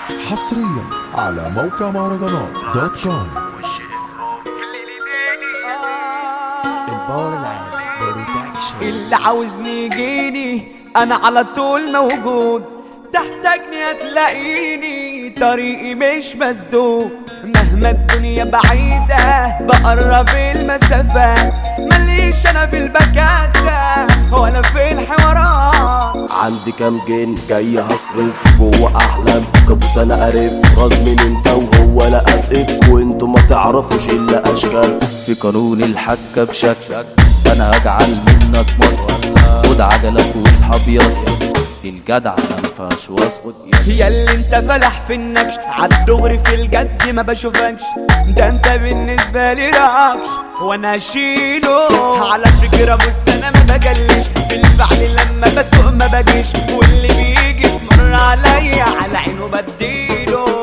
حصريا على موقع مهرجانات دوت كوم الباور العالي برودكشن اللي عاوزني يجيني انا على طول موجود تحتاجني هتلاقيني طريقي مش مسدود مهما الدنيا بعيدة بقرب المسافات ماليش انا في البكاسة ولا في الحوارات عندي كام جن جاي هصرف جوه احلام كابوس انا قريب راس من انت وهو لا افقك وانتوا ما تعرفوش الا اشكال في قانون الحكة بشكل انا هجعل منك مصر خد عجلك واصحاب يصل الجدع ما فيهاش وصل يا اللي انت فلح في النكش عالدغري في الجد ما بشوفكش ده انت بالنسبة لي رقش وانا اشيله على فكرة بص انا ما بجلش في الفعل لما بسوق ما بجيش واللي بيجي تمر عليا على عينه بديله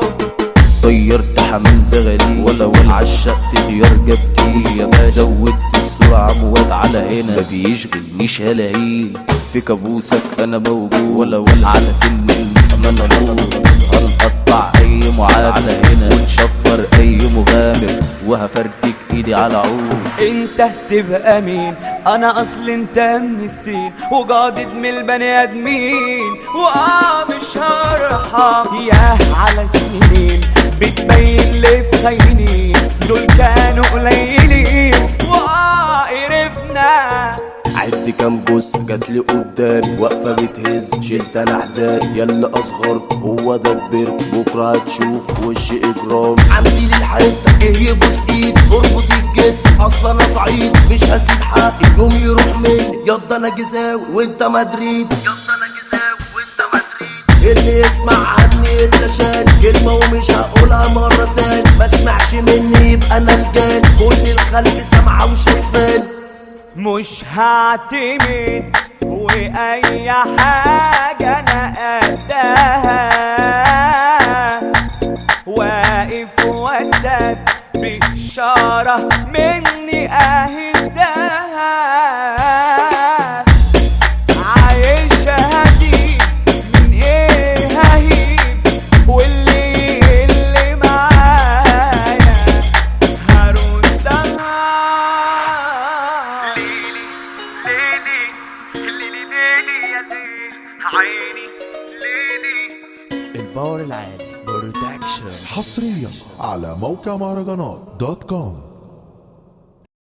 طيرت حمام زغلي ولا ولا عشقت غيار جبتي يا ما زودت السرعة مواد على هنا ما بيشغلنيش هلاهين في كابوسك انا موجود ولا ولا على سن المسمى انا موجود هنقطع اي معاد على هنا ونشفر اي مغامر وهفرتك ايدي على عود انت تبقى مين انا اصل انت من السين وجادد من البني ادمين واه مش هرحم ياه على السنين بتبين لي في خاينين دول كانوا قليلين واه قرفنا عد كام جثة جات لي قدامي واقفة بتهز شلت انا احزان يلا اصغر هو ده كبر بكرة هتشوف وش اجرام عندي للحتة ايه يبوس ايد اربط الجد اصلا انا صعيد مش هسيب حقي يوم يروح مني يضا انا جزاوي وانت مدريد يضا انا جزاوي وانت مدريد اللي يسمع عني يتلاشاني كلمة ومش هقولها مرة تاني ما سمعش مني يبقى انا الجان كل الخلق سامعة وشايفاني مش هعتمد واي حاجة انا قدها واقف ودك بإشارة مني اهدها عايش هدي من ايه ههيب واللي اللي معايا هردها ليلي ليلي ليلي يا ليل عيني ليلي الباور العالي برودكشن حصريا على موقع مهرجانات دوت كوم